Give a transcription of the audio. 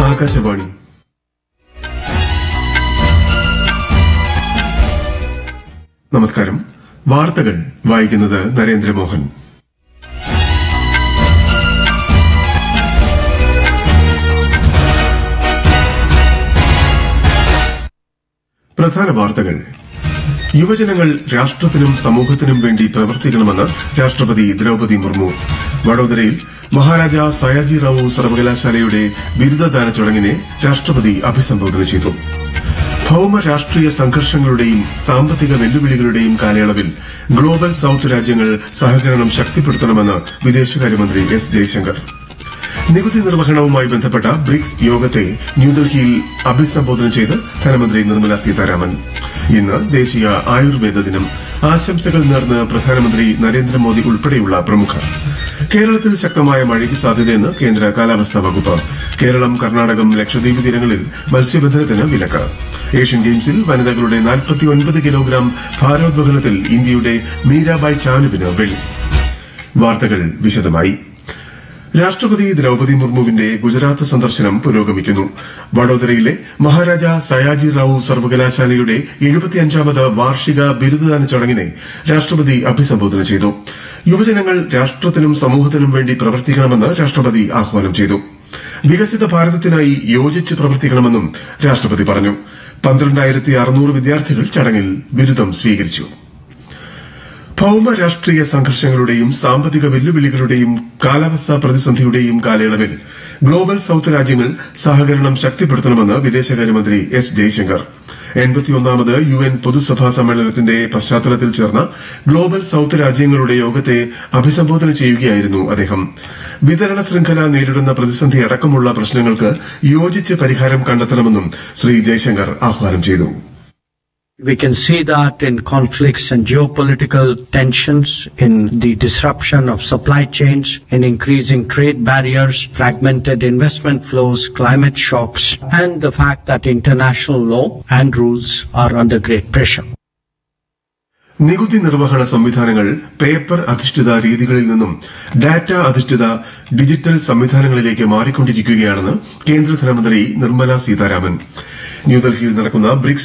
ആകാശവാണി നമസ്കാരം വാർത്തകൾ വായിക്കുന്നത് നരേന്ദ്രമോഹൻ പ്രധാന വാർത്തകൾ യുവജനങ്ങൾ രാഷ്ട്രത്തിനും സമൂഹത്തിനും വേണ്ടി പ്രവർത്തിക്കണമെന്ന് രാഷ്ട്രപതി ദ്രൌപതി മുർമു വഡോദരയിൽ മഹാരാജ സയാജി റാവു സർവകലാശാലയുടെ ബിരുദദാന ചടങ്ങിനെ രാഷ്ട്രപതി അഭിസംബോധന ചെയ്തു ഭൌമ രാഷ്ട്രീയ സംഘർഷങ്ങളുടെയും സാമ്പത്തിക വെല്ലുവിളികളുടെയും കാലയളവിൽ ഗ്ലോബൽ സൌത്ത് രാജ്യങ്ങൾ സഹകരണം ശക്തിപ്പെടുത്തണമെന്ന് വിദേശകാര്യമന്ത്രി എസ് ജയശങ്കർ നികുതി നിർവഹണവുമായി ബന്ധപ്പെട്ട ബ്രിക്സ് യോഗത്തെ ന്യൂഡൽഹിയിൽ അഭിസംബോധന ചെയ്ത് ധനമന്ത്രി നിർമ്മല സീതാരാമൻ ഇന്ന് ദേശീയ ആയുർവേദ ദിനം ആശംസകൾ നേർന്ന് പ്രധാനമന്ത്രി നരേന്ദ്രമോദി ഉൾപ്പെടെയുള്ള പ്രമുഖർ കേരളത്തിൽ ശക്തമായ മഴയ്ക്ക് സാധ്യതയെന്ന് കേന്ദ്ര കാലാവസ്ഥാ വകുപ്പ് കേരളം കർണാടകം ലക്ഷദ്വീപ് തീരങ്ങളിൽ മത്സ്യബന്ധനത്തിന് വിലക്ക് ഏഷ്യൻ ഗെയിംസിൽ വനിതകളുടെ 49 കിലോഗ്രാം ഭാരോദ്വഹനത്തിൽ ഇന്ത്യയുടെ മീരാബായ് ചാനുവിന് വെള്ളി വാർത്തകൾ വിശദമായി രാഷ്ട്രപതി ദ്രൌപതി മുർമുവിന്റെ ഗുജറാത്ത് സന്ദർശനം പുരോഗമിക്കുന്നു വഡോദരയിലെ മഹാരാജ സയാജി റാവു സർവകലാശാലയുടെ എഴുപത്തിയഞ്ചാമത് വാർഷിക ബിരുദദാന ചടങ്ങിനെ രാഷ്ട്രപതി അഭിസംബോധന ചെയ്തു യുവജനങ്ങൾ രാഷ്ട്രത്തിനും സമൂഹത്തിനും വേണ്ടി പ്രവർത്തിക്കണമെന്ന് രാഷ്ട്രപതി ആഹ്വാനം ചെയ്തു വികസിത ഭാരതത്തിനായി യോജിച്ച് പ്രവർത്തിക്കണമെന്നും രാഷ്ട്രപതി പറഞ്ഞു പന്ത്രണ്ടായിരത്തി അറുന്നൂറ് വിദ്യാർത്ഥികൾ ചടങ്ങിൽ ബിരുദം സ്വീകരിച്ചു ഭൌമ രാഷ്ട്രീയ സംഘർഷങ്ങളുടെയും സാമ്പത്തിക വെല്ലുവിളികളുടെയും കാലാവസ്ഥാ പ്രതിസന്ധിയുടെയും കാലയളവിൽ ഗ്ലോബൽ സൌത്ത് രാജ്യങ്ങൾ സഹകരണം ശക്തിപ്പെടുത്തണമെന്ന് വിദേശകാര്യമന്ത്രി എസ് ജയശങ്കർ എൺപത്തിയൊന്നാമത് യു എൻ പൊതുസഭാ സമ്മേളനത്തിന്റെ പശ്ചാത്തലത്തിൽ ചേർന്ന ഗ്ലോബൽ സൌത്ത് രാജ്യങ്ങളുടെ യോഗത്തെ അഭിസംബോധന ചെയ്യുകയായിരുന്നു അദ്ദേഹം വിതരണ ശൃംഖല നേരിടുന്ന പ്രതിസന്ധി അടക്കമുള്ള പ്രശ്നങ്ങൾക്ക് യോജിച്ച് പരിഹാരം കണ്ടെത്തണമെന്നും ശ്രീ ജയശങ്കർ ആഹ്വാനം ചെയ്തു We can see that in conflicts and geopolitical tensions, in the disruption of supply chains, in increasing trade barriers, fragmented investment flows, climate shocks, and the fact that international law and rules are under great pressure. നികുതി നിർവഹണ സംവിധാനങ്ങൾ paper അധിഷ്ഠിത രീതികളിൽ നിന്നും data അധിഷ്ഠിത digital സംവിധാനങ്ങളിലേക്ക് മാറിക്കൊണ്ടിരിക്കുകയാണെന്ന് കേന്ദ്ര ധനമന്ത്രി നിർമ്മല സീതാരാമൻ ന്യൂഡൽഹിയിൽ നടക്കുന്ന ബ്രിക്സ്